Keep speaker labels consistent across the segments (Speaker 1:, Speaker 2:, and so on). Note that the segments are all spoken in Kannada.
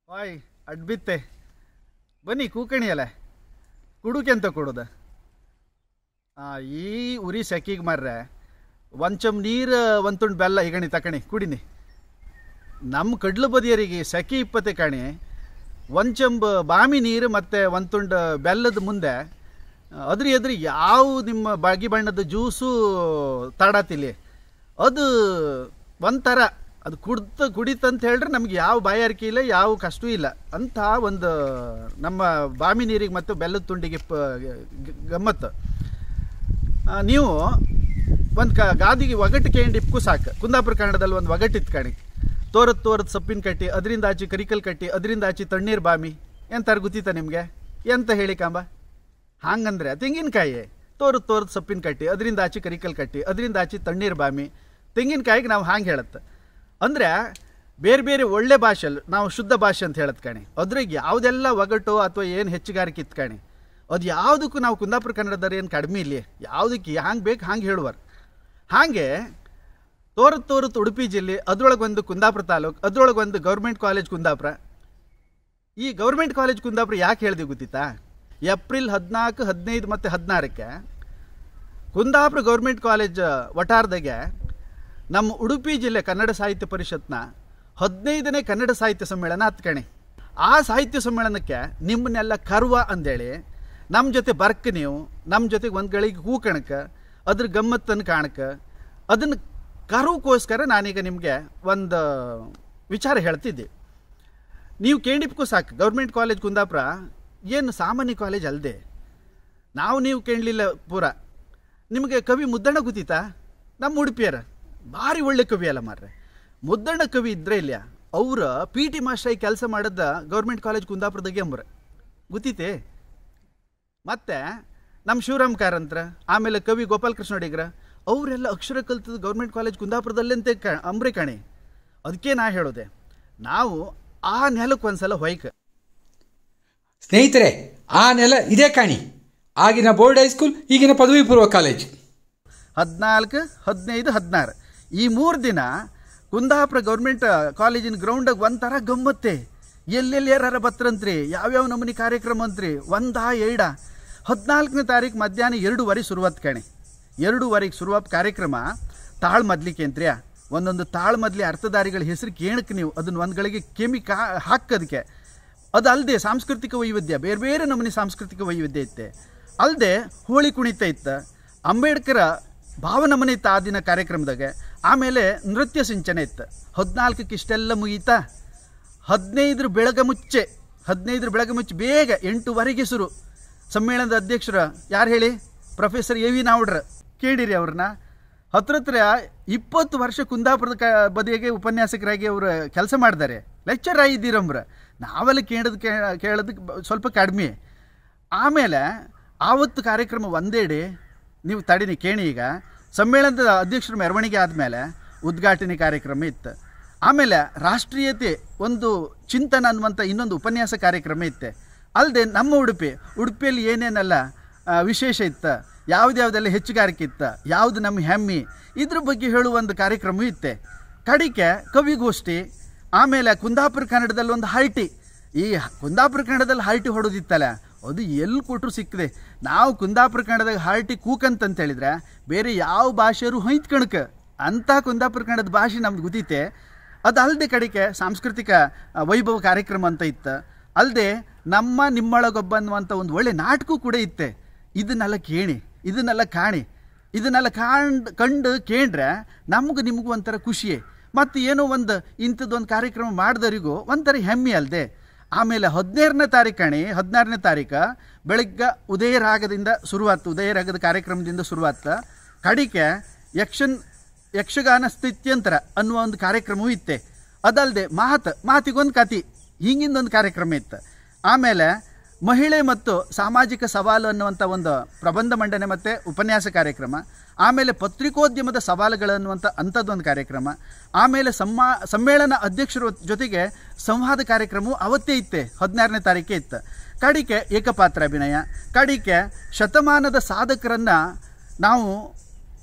Speaker 1: ವಾಯ್ ಅಡ್ಬಿತ್ತೆ ಬನ್ನಿ ಕೂಕಣಿಯಲ್ಲ ಕುಡುಕೆ ಅಂತ ಕೊಡೋದ ಈ ಉರಿ ಸೆಕಿಗೆ ಮಾರ್ರೆ ಒಂದು ಚಮ್ ನೀರು ಒಂದು ತುಂಡು ಬೆಲ್ಲ ಈಗಣಿ ತಕಣಿ ಕುಡಿನಿ ನಮ್ಮ ಕಡ್ಲು ಬದಿಯರಿಗೆ ಸೆಕೆ ಇಪ್ಪತ್ತೆ ಕಾಣಿ ಒಂದು ಚಂಬ್ ಬಾಮಿ ನೀರು ಮತ್ತು ಒಂದು ತುಂಡು ಬೆಲ್ಲದ ಮುಂದೆ ಅದ್ರ ಎದುರು ಯಾವ ನಿಮ್ಮ ಬಾಗಿ ಬಣ್ಣದ ಜ್ಯೂಸು ತಾಡಾತಿಲಿ ಅದು ಒಂಥರ ಅದು ಕುಡ್ತ ಕುಡಿತಂತ ಹೇಳಿದ್ರೆ ನಮ್ಗೆ ಯಾವ ಬಾಯಾರಿಕೆ ಇಲ್ಲ ಯಾವ ಕಷ್ಟ ಇಲ್ಲ ಅಂಥ ಒಂದು ನಮ್ಮ ಬಾಮಿ ನೀರಿಗೆ ಮತ್ತು ಬೆಲ್ಲದ ತುಂಡಿಗೆ ಪ ಗ- ಗಮ್ಮತ್ತು ಆ, ನೀವು ಒಂದು ಕ ಗಾದಿಗೆ ಒಗಟ್ಟು ಕೇಂಡ್ ಇಪ್ಕು ಸಾಕು ಕುಂದಾಪುರ ಕನ್ನಡದಲ್ಲಿ ಒಂದು ಒಗಟ್ಟು ಇತ್ಕಣಿ ತೋರದ್ ತೋರದ್ ಸೊಪ್ಪಿನ ಕಟ್ಟಿ ಅದರಿಂದ ಆಚೆ ಕರಿಕಲ್ ಕಟ್ಟಿ ಅದರಿಂದ ಆಚೆ ತಣ್ಣೀರು ಬಾಮಿ ಎಂತಾರು ಗೊತ್ತಿತ್ತ ನಿಮಗೆ ಎಂತ ಹೇಳಿ ಕಾಂಬ ಹಾಂಗಂದ್ರೆ ತೆಂಗಿನಕಾಯಿ ತೋರದ್ ತೋರದ್ ಸೊಪ್ಪಿನ ಕಟ್ಟಿ ಅದರಿಂದ ಆಚೆ ಕರಿಕಲ್ ಕಟ್ಟಿ ಅದರಿಂದ ಆಚೆ ತಣ್ಣೀರು ಬಾಮಿ ತೆಂಗಿನಕಾಯಿಗೆ ನಾವು ಹಾಂಗೆ ಹೇಳತ್ತೆ ಅಂದರೆ ಬೇರೆ ಬೇರೆ ಒಳ್ಳೆ ಭಾಷೆಯಲ್ಲಿ ನಾವು ಶುದ್ಧ ಭಾಷೆ ಅಂತ ಹೇಳತ್ ಕಣಿ ಅದ್ರಾಗ ಯಾವುದೆಲ್ಲ ಒಗಟು ಅಥವಾ ಏನು ಹೆಚ್ಚುಗಾರಿಕೆ ಇತ್ತು ಕಣಿ ಅದು ಯಾವುದಕ್ಕೂ ನಾವು ಕುಂದಾಪುರ ಕನ್ನಡದವ್ರು ಏನು ಕಡಿಮೆ ಇಲ್ಲಿ ಯಾವುದಕ್ಕೆ ಹಂಗೆ ಬೇಕು ಹಂಗೆ ಹೇಳುವರು ಹಾಗೆ ತೋರತ್ ತೋರತ್ ಉಡುಪಿ ಜಿಲ್ಲೆ ಅದ್ರೊಳಗೆ ಒಂದು ಕುಂದಾಪುರ ತಾಲೂಕು ಅದ್ರೊಳಗೆ ಒಂದು ಗೌರ್ಮೆಂಟ್ ಕಾಲೇಜ್ ಕುಂದಾಪುರ ಈ ಗೌರ್ಮೆಂಟ್ ಕಾಲೇಜ್ ಕುಂದಾಪುರ ಯಾಕೆ ಹೇಳಿದೆ ಗೊತ್ತಿತ್ತಾ ಏಪ್ರಿಲ್ ಹದಿನಾಲ್ಕು ಹದಿನೈದು ಮತ್ತು ಹದಿನಾರಕ್ಕೆ ಕುಂದಾಪುರ ಗೌರ್ಮೆಂಟ್ ಕಾಲೇಜ್ ವಟಾರದಾಗೆ ನಮ್ಮ ಉಡುಪಿ ಜಿಲ್ಲೆ ಕನ್ನಡ ಸಾಹಿತ್ಯ ಪರಿಷತ್ನ ಹದಿನೈದನೇ ಕನ್ನಡ ಸಾಹಿತ್ಯ ಸಮ್ಮೇಳನ ಹತ್ಕಣಿ ಆ ಸಾಹಿತ್ಯ ಸಮ್ಮೇಳನಕ್ಕೆ ನಿಮ್ಮನ್ನೆಲ್ಲ ಕರ್ವ ಅಂದೇಳಿ ನಮ್ಮ ಜೊತೆ ಬರ್ಕ ನೀವು ನಮ್ಮ ಜೊತೆಗೆ ಒಂದು ಗಳಿಗೆ ಹೂಕಣಕ್ಕೆ ಅದ್ರ ಗಮ್ಮತ್ತನ್ನು ಕಾಣಕ್ಕೆ ಅದನ್ನು ಕರುವಕ್ಕೋಸ್ಕರ ನಾನೀಗ ನಿಮಗೆ ಒಂದು ವಿಚಾರ ಹೇಳ್ತಿದ್ದೆ ನೀವು ಕೇಳಿಪ್ಕೂ ಸಾಕು ಗೌರ್ಮೆಂಟ್ ಕಾಲೇಜ್ ಕುಂದಾಪುರ ಏನು ಸಾಮಾನ್ಯ ಕಾಲೇಜ್ ಅಲ್ಲದೆ ನಾವು ನೀವು ಕೇಳಲಿಲ್ಲ ಪೂರ ನಿಮಗೆ ಕವಿ ಮುದ್ದಣ್ಣ ಗೊತ್ತಿತ್ತಾ ನಮ್ಮ ಉಡುಪಿಯರ ಭಾರಿ ಒಳ್ಳೆ ಕವಿ ಅಲ್ಲ ಮಾರ್ರೆ ಮುದ್ದಣ್ಣ ಕವಿ ಇದ್ರೆ ಇಲ್ಲ ಅವ್ರ ಪಿ ಟಿ ಮಾಸ್ಟರ್ ಕೆಲಸ ಮಾಡದ ಗೌರ್ಮೆಂಟ್ ಕಾಲೇಜ್ ಕುಂದಾಪುರದಾಗೆ ಅಂಬ್ರ ಗೊತ್ತಿತ್ತೆ ಮತ್ತೆ ನಮ್ಮ ಶಿವರಾಮ್ ಕಾರಂತ್ರ ಆಮೇಲೆ ಕವಿ ಗೋಪಾಲಕೃಷ್ಣ ಅಡಿಗ್ರ ಅವರೆಲ್ಲ ಅಕ್ಷರ ಕಲ್ತದ ಗೌರ್ಮೆಂಟ್ ಕಾಲೇಜ್ ಕುಂದಾಪುರದಲ್ಲಂತೆ ಕ ಅಂಬ್ರೆ ಕಾಣಿ ಅದಕ್ಕೆ ನಾ ಹೇಳೋದೆ ನಾವು ಆ ನೆಲಕ್ಕೆ ಒಂದ್ಸಲ ಹೊಯ್ಕ
Speaker 2: ಸ್ನೇಹಿತರೆ ಆ ನೆಲ ಇದೇ ಕಾಣಿ ಆಗಿನ ಬೋರ್ಡ್ ಹೈಸ್ಕೂಲ್ ಈಗಿನ ಪದವಿ ಪೂರ್ವ ಕಾಲೇಜ್
Speaker 1: ಹದಿನಾಲ್ಕು ಹದಿನೈದು ಹದಿನಾರು ಈ ಮೂರು ದಿನ ಕುಂದಾಪುರ ಗೌರ್ಮೆಂಟ್ ಕಾಲೇಜಿನ ಗ್ರೌಂಡಾಗ ಒಂಥರ ಗಮ್ಮತ್ತೆ ಎಲ್ಲೆಲ್ಲಿ ಯಾರ ಬತ್ತರಂತ್ರಿ ಯಾವ್ಯಾವ ನಮೂನಿ ಕಾರ್ಯಕ್ರಮ ಅಂತ್ರಿ ಒಂದಾ ಏಡ ಹದಿನಾಲ್ಕನೇ ತಾರೀಕು ಮಧ್ಯಾಹ್ನ ಎರಡೂವರೆ ಶುರುವಾತ್ ಕಣೆ ಎರಡೂವರೆಗೆ ಶುರುವಾತ್ ಕಾರ್ಯಕ್ರಮ ತಾಳ್ ಮದ್ಲಿಕ್ಕೆ ಅಂತ್ರಿಯ ಒಂದೊಂದು ತಾಳ್ ಮದ್ಲಿ ಅರ್ಥಧಾರಿಗಳ ಹೆಸರು ಕೇಳಕ್ಕೆ ನೀವು ಅದನ್ನ ಒಂದ್ಗಳಿಗೆ ಕೆಮಿ ಕಾ ಹಾಕೋದಕ್ಕೆ ಅದು ಅಲ್ಲದೆ ಸಾಂಸ್ಕೃತಿಕ ವೈವಿಧ್ಯ ಬೇರೆ ಬೇರೆ ನಮೂನಿ ಸಾಂಸ್ಕೃತಿಕ ವೈವಿಧ್ಯ ಇತ್ತೆ ಅಲ್ಲದೆ ಹೋಳಿ ಕುಣಿತ ಇತ್ತು ಅಂಬೇಡ್ಕರ ಭಾವನಮನೆ ಇತ್ತು ಆ ದಿನ ಕಾರ್ಯಕ್ರಮದಾಗ ಆಮೇಲೆ ನೃತ್ಯ ಸಿಂಚನೆ ಇತ್ತು ಹದಿನಾಲ್ಕಕ್ಕೆ ಇಷ್ಟೆಲ್ಲ ಮುಗೀತಾ ಹದಿನೈದರ ಬೆಳಗ ಮುಚ್ಚೆ ಹದಿನೈದರ ಬೆಳಗ ಮುಚ್ಚೆ ಬೇಗ ಎಂಟುವರೆಗೆ ಶುರು ಸಮ್ಮೇಳನದ ಅಧ್ಯಕ್ಷರು ಯಾರು ಹೇಳಿ ಪ್ರೊಫೆಸರ್ ಎ ವಿ ನಾವ್ಡ್ರ ಕೇಳಿರಿ ಅವ್ರನ್ನ ಹತ್ರ ಹತ್ರ ಇಪ್ಪತ್ತು ವರ್ಷ ಕುಂದಾಪುರದ ಕ ಬದಿಗೆ ಉಪನ್ಯಾಸಕರಾಗಿ ಅವರು ಕೆಲಸ ಮಾಡಿದ್ದಾರೆ ಲೆಕ್ಚರ್ ಆಗಿದ್ದೀರಂಬ್ರ ನಾವೆಲ್ಲ ಕೇಳೋದು ಕೇಳೋದಕ್ಕೆ ಬ- ಸ್ವಲ್ಪ ಕಡಿಮೆ ಆಮೇಲೆ ಆವತ್ತು ಕಾರ್ಯಕ್ರಮ ಒಂದೇಡಿ ನೀವು ತಡಿನಿ ಕೇಳಿ ಈಗ ಸಮ್ಮೇಳನದ ಅಧ್ಯಕ್ಷರ ಮೆರವಣಿಗೆ ಆದಮೇಲೆ ಉದ್ಘಾಟನೆ ಕಾರ್ಯಕ್ರಮ ಇತ್ತು ಆಮೇಲೆ ರಾಷ್ಟ್ರೀಯತೆ ಒಂದು ಚಿಂತನ ಅನ್ನುವಂಥ ಇನ್ನೊಂದು ಉಪನ್ಯಾಸ ಕಾರ್ಯಕ್ರಮ ಇತ್ತೆ ಅಲ್ಲದೆ ನಮ್ಮ ಉಡುಪಿ ಉಡುಪಿಯಲ್ಲಿ ಏನೇನೆಲ್ಲ ಆ, ವಿಶೇಷ ಇತ್ತು ಯಾವುದ್ಯಾವುದೆಲ್ಲ ಹೆಚ್ಚುಗಾರಿಕೆ ಇತ್ತು ಯಾವುದು ನಮ್ಮ ಹೆಮ್ಮೆ ಇದ್ರ ಬಗ್ಗೆ ಹೇಳುವ ಒಂದು ಕಾರ್ಯಕ್ರಮ ಇತ್ತೆ ಕಡಿಕೆ ಕವಿಗೋಷ್ಠಿ ಆಮೇಲೆ ಕುಂದಾಪುರ ಕನ್ನಡದಲ್ಲಿ ಒಂದು ಹರಟಿ ಈ ಕುಂದಾಪುರ ಕನ್ನಡದಲ್ಲಿ ಹರಟಿ ಹೊಡೋದಿತ್ತಲ್ಲ ಅದು ಎಲ್ಲಿ ಕೊಟ್ಟರು ಸಿಕ್ಕದೆ ನಾವು ಕುಂದಾಪುರ ಕನ್ನಡದಾಗ ಹರಟಿ ಕೂಕಂತ ಹೇಳಿದ್ರೆ ಬೇರೆ ಯಾವ ಭಾಷೆಯವರು ಹೊಯ್ತ್ಕಣಕ ಅಂಥ ಕುಂದಾಪುರ ಕನ್ನಡದ ಭಾಷೆ ನಮ್ಗೆ ಗೊತ್ತೈತೆ ಅದು ಅಲ್ಲದೆ ಕಡೆಗೆ ಸಾಂಸ್ಕೃತಿಕ ಆ, ವೈಭವ ಕಾರ್ಯಕ್ರಮ ಅಂತ ಇತ್ತು ಅಲ್ಲದೆ ನಮ್ಮ ನಿಮ್ಮೊಳಗೊಬ್ಬ ಅನ್ನುವಂಥ ಒಂದು ಒಳ್ಳೆ ನಾಟಕ ಕೂಡ ಇತ್ತೆ ಇದನ್ನೆಲ್ಲ ಕೇಳಿ ಇದನ್ನೆಲ್ಲ ಕಾಣಿ ಇದನ್ನೆಲ್ಲ ಕಾಂಡ್ ಕಂಡು ಕೇಳ್ರೆ ನಮಗೂ ನಿಮಗೂ ಒಂಥರ ಖುಷಿಯೇ ಮತ್ತು ಏನೋ ಒಂದು ಇಂಥದ್ದೊಂದು ಕಾರ್ಯಕ್ರಮ ಮಾಡಿದವರಿಗೂ ಒಂಥರ ಹೆಮ್ಮೆ ಅಲ್ಲದೆ ಆಮೇಲೆ ಹದಿನೇಳನೇ ತಾರೀಕು ಕಣಿ ಹದಿನಾರನೇ ತಾರೀಕು ಬೆಳಗ್ಗೆ ಉದಯ ರಾಗದಿಂದ ಶುರುವಾತು ಉದಯ ರಾಗದ ಕಾರ್ಯಕ್ರಮದಿಂದ ಶುರುವಾತ ಕಡಿಕೆ ಯಕ್ಷನ್ ಯಕ್ಷಗಾನ ಸ್ಥಿತ್ಯಂತರ ಅನ್ನುವ ಒಂದು ಕಾರ್ಯಕ್ರಮವೂ ಇತ್ತೆ ಅದಲ್ಲದೆ ಮಾತು ಮಾತಿಗೊಂದು ಕತಿ ಹಿಂಗಿಂದೊಂದು ಕಾರ್ಯಕ್ರಮ ಇತ್ತು ಆಮೇಲೆ ಮಹಿಳೆ ಮತ್ತು ಸಾಮಾಜಿಕ ಸವಾಲು ಅನ್ನುವಂಥ ಒಂದು ಪ್ರಬಂಧ ಮಂಡನೆ ಮತ್ತು ಉಪನ್ಯಾಸ ಕಾರ್ಯಕ್ರಮ ಆಮೇಲೆ ಪತ್ರಿಕೋದ್ಯಮದ ಸವಾಲುಗಳು ಅನ್ನುವಂಥ ಅಂಥದ್ದೊಂದು ಕಾರ್ಯಕ್ರಮ ಆಮೇಲೆ ಸಮ್ಮಾ ಸಮ್ಮೇಳನ ಅಧ್ಯಕ್ಷರ ಜೊತೆಗೆ ಸಂವಾದ ಕಾರ್ಯಕ್ರಮವು ಅವತ್ತೇ ಇತ್ತೆ ಹದಿನಾರನೇ ತಾರೀಕೆ ಇತ್ತು ಕಡಿಕೆ ಏಕಪಾತ್ರ ಅಭಿನಯ ಕಡಿಕೆ ಶತಮಾನದ ಸಾಧಕರನ್ನು ನಾವು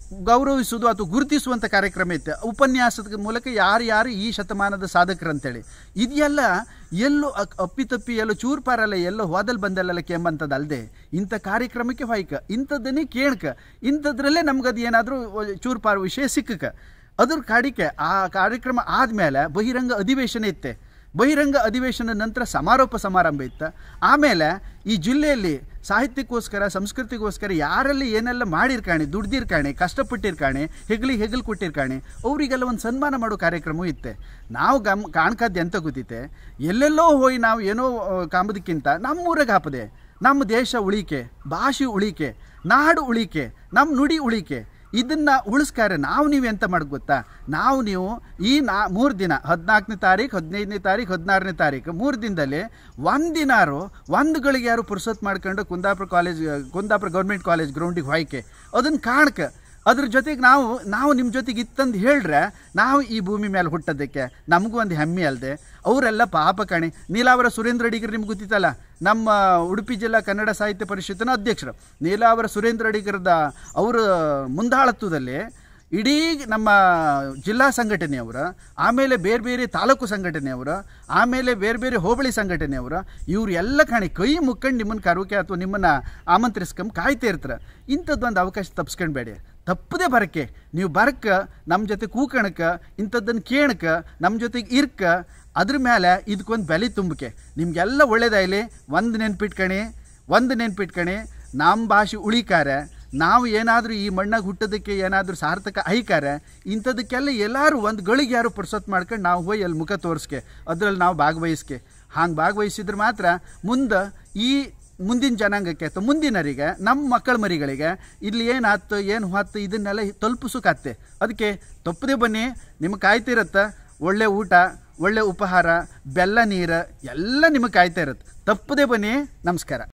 Speaker 1: ಗೌರವಿಸುವುದು ಅಥವಾ ಗುರುತಿಸುವಂಥ ಕಾರ್ಯಕ್ರಮ ಇತ್ತು ಉಪನ್ಯಾಸದ ಮೂಲಕ ಯಾರು ಯಾರು ಈ ಶತಮಾನದ ಸಾಧಕರು ಅಂತೇಳಿ ಇದೆಲ್ಲ ಎಲ್ಲೋ ಅಕ್- ಅಪ್ಪಿತಪ್ಪಿ ಎಲ್ಲೋ ಚೂರ್ಪಾರಲ್ಲ ಎಲ್ಲೋ ಹೋದಲ್ ಬಂದಲ್ಲ ಕೆಂಬಂಥದ್ದು ಅಲ್ಲದೆ ಇಂಥ ಕಾರ್ಯಕ್ರಮಕ್ಕೆ ಹೊಯ್ಕ ಇಂಥದ್ದನ್ನೇ ಕೇಳ್ಕ ಇಂಥದ್ರಲ್ಲೇ ನಮ್ಗೆ ಅದು ಏನಾದರೂ ಚೂರ್ಪಾರ ವಿಷಯ ಸಿಕ್ಕಕ ಅದ್ರ ಕಾಡಿಕೆ ಆ ಕಾರ್ಯಕ್ರಮ ಆದಮೇಲೆ ಬಹಿರಂಗ ಅಧಿವೇಶನ ಇತ್ತೆ ಬಹಿರಂಗ ಅಧಿವೇಶನ ನಂತರ ಸಮಾರೋಪ ಸಮಾರಂಭ ಇತ್ತು ಆಮೇಲೆ ಈ ಜಿಲ್ಲೆಯಲ್ಲಿ ಸಾಹಿತ್ಯಕ್ಕೋಸ್ಕರ ಸಂಸ್ಕೃತಿಗೋಸ್ಕರ ಯಾರೆಲ್ಲ ಏನೆಲ್ಲ ಮಾಡಿರ್ಕಾಣೆ ದುಡ್ದಿರ್ಕಾಣೆ ಕಷ್ಟಪಟ್ಟಿರ್ಕಾಣೆ ಹೆಗಲಿ ಹೆಗಲು ಕೊಟ್ಟಿರ್ಕಾಣೆ ಅವರಿಗೆಲ್ಲ ಒಂದು ಸನ್ಮಾನ ಮಾಡೋ ಕಾರ್ಯಕ್ರಮ ಇತ್ತೆ ನಾವು ಗಮ್ ಕಾಣ್ಕದ್ದು ಎಂತ ಗೊತ್ತಿತ್ತೆ ಎಲ್ಲೆಲ್ಲೋ ಹೋಗಿ ನಾವು ಏನೋ ಆ, ಕಾಂಬುದಕ್ಕಿಂತ ನಮ್ಮೂರಾಗ ಹಾಪದೆ ನಮ್ಮ ದೇಶ ಉಳಿಕೆ ಭಾಷೆ ಉಳಿಕೆ ನಾಡು ಉಳಿಕೆ ನಮ್ಮ ನುಡಿ ಉಳಿಕೆ ಇದನ್ನ ಉಳಿಸ್ಕಾರೆ ನಾವು ನೀವು ಎಂತ ಮಾಡೋದು ಗೊತ್ತಾ ನಾವು ನೀವು ಈ ನಾ ಮೂರು ದಿನ ಹದಿನಾಲ್ಕನೇ ತಾರೀಕು ಹದಿನೈದನೇ ತಾರೀಕು ಹದಿನಾರನೇ ತಾರೀಕು ಮೂರು ದಿನದಲ್ಲಿ ಒಂದಿನಾರು ಒಂದು ಗಳಿಗೆ ಯಾರು ಪುರ್ಸೊತ್ ಮಾಡ್ಕೊಂಡು Kundapura college Kundapura government college ಗ್ರೌಂಡಿಗೆ ಹೋಯ್ಕೆ ಅದನ್ನು ಕಾಣ್ಕ ಅದ್ರ ಜೊತೆಗೆ ನಾವು ನಾವು ನಿಮ್ಮ ಜೊತೆಗೆ ಇತ್ತಂದು ಹೇಳ್ರೆ ನಾವು ಈ ಭೂಮಿ ಮೇಲೆ ಹುಟ್ಟೋದಕ್ಕೆ ನಮಗೂ ಒಂದು ಹೆಮ್ಮೆ ಅಲ್ಲದೆ ಅವರೆಲ್ಲ ಪಾಪ ಕಣಿ ನೀಲಾವರ ಸುರೇಂದ್ರ ಅಡಿಗರು ನಿಮ್ಗೆ ಗೊತ್ತಿತ್ತಲ್ಲ ನಮ್ಮ ಉಡುಪಿ ಜಿಲ್ಲಾ ಕನ್ನಡ ಸಾಹಿತ್ಯ ಪರಿಷತ್ತಿನ ಅಧ್ಯಕ್ಷರು ನೀಲಾವರ ಸುರೇಂದ್ರ ಅಡಿಗರದ ಅವರ ಮುಂದಾಳತ್ವದಲ್ಲಿ ಇಡೀ ನಮ್ಮ ಜಿಲ್ಲಾ ಸಂಘಟನೆಯವರ ಆಮೇಲೆ ಬೇರೆ ಬೇರೆ ತಾಲೂಕು ಸಂಘಟನೆಯವರ ಆಮೇಲೆ ಬೇರೆ ಬೇರೆ ಹೋಬಳಿ ಸಂಘಟನೆಯವರ ಇವ್ರು ಎಲ್ಲ ಕಾಣಿ ಕೈ ಮುಕ್ಕಂಡು ನಿಮ್ಮನ್ನು ಕರೋಕೆ ಅಥವಾ ನಿಮ್ಮನ್ನು ಆಮಂತ್ರಿಸ್ಕೊಂಡ್ ಕಾಯ್ತಾ ಇರ್ತಾರೆ ಇಂಥದ್ದೊಂದು ಅವಕಾಶ ತಪ್ಸ್ಕೊಂಡ್ಬೇಡಿ ತಪ್ಪದೇ ಬರಕ್ಕೆ ನೀವು ಬರಕ್ಕ ನಮ್ಮ ಜೊತೆ ಕೂಕಣಕ ಇಂಥದ್ದನ್ನು ಕೇಳಕ ನಮ್ಮ ಜೊತೆಗೆ ಇರ್ಕ ಅದ್ರ ಮೇಲೆ ಇದಕ್ಕೊಂದು ಬೆಲೆ ತುಂಬಕ್ಕೆ ನಿಮಗೆಲ್ಲ ಒಳ್ಳೇದಾಗಲಿ ಒಂದು ನೆನ್ಪಿಟ್ಕಣಿ ಒಂದು ನೆನ್ಪಿಟ್ಕಣಿ ನಮ್ಮ ಭಾಷೆ ಉಳಿಕಾರೆ ನಾವು ಏನಾದರೂ ಈ ಮಣ್ಣಾಗ ಹುಟ್ಟೋದಕ್ಕೆ ಏನಾದರೂ ಸಾರ್ಥಕ ಐಕಾರೆ ಇಂಥದಕ್ಕೆಲ್ಲ ಎಲ್ಲರೂ ಒಂದು ಗಳಿಗೆ ಯಾರು ಪುರ್ಸೊತ್ ಮಾಡ್ಕೊಂಡು ನಾವು ಹೋಗಿ ಅಲ್ಲಿ ಮುಖ ತೋರಿಸ್ಕೆ ಅದರಲ್ಲಿ ನಾವು ಭಾಗವಹಿಸ್ಕೆ ಹಂಗೆ ಭಾಗವಹಿಸಿದ್ರೆ ಮಾತ್ರ ಮುಂದೆ ಈ ಮುಂದಿನ ಜನಾಂಗಕ್ಕೆ ಅಥವಾ ಮುಂದಿನರಿಗೆ ನಮ್ಮ ಮಕ್ಕಳ ಮರಿಗಳಿಗೆ ಇಲ್ಲಿ ಏನು ಆತು ಏನು ಹೊತ್ತು ಇದನ್ನೆಲ್ಲ ತಲುಪಿಸೋಕಾತ್ತೆ ಅದಕ್ಕೆ ತಪ್ಪದೆ ಬನ್ನಿ ನಿಮಗೆ ಕಾಯ್ತಿರತ್ತೆ ಒಳ್ಳೆ ಊಟ ಒಳ್ಳೆ ಉಪಹಾರ ಬೆಲ್ಲ ನೀರು ಎಲ್ಲ ನಿಮಗೆ ಕಾಯ್ತಾ ಇರುತ್ತೆ ತಪ್ಪದೆ ಬನ್ನಿ ನಮಸ್ಕಾರ